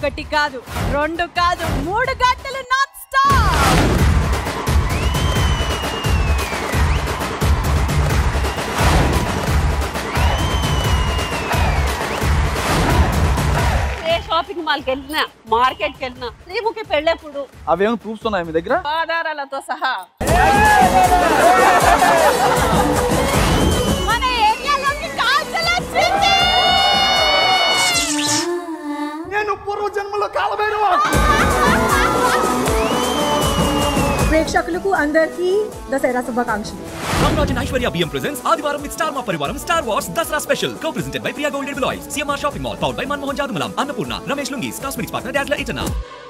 ఒకటి కాదు రెండు కాదు మూడు గంటలు నాన్ స్టాప్ ఏ షాపింగ్ మాల్కి వెళ్ళినా మార్కెట్కి వెళ్ళినా శ్రీముఖి పెళ్ళెప్పుడు అవేమైనా ప్రూఫ్స్ ఉన్నాయా మీ దగ్గర ఆధారాలతో సహా మన ఏరియాలోకి కాజల్ వచ్చింది నేను పూర్వ జన్మలో కాలభైరవ ప్రేక్షకులకు అందరికీ దసరా శుభాకాంక్షలు Ramraj and Aishwarya BM presents Adivaram with Star Ma Parivaram Star Wars Dasra Special. Co-presented by Priya Gold Deloitte, CMR Shopping Mall, powered by Manmohan Jadumalam, Annapurna, Ramesh Lungis, Cosmetics Partner Dazzler Itana.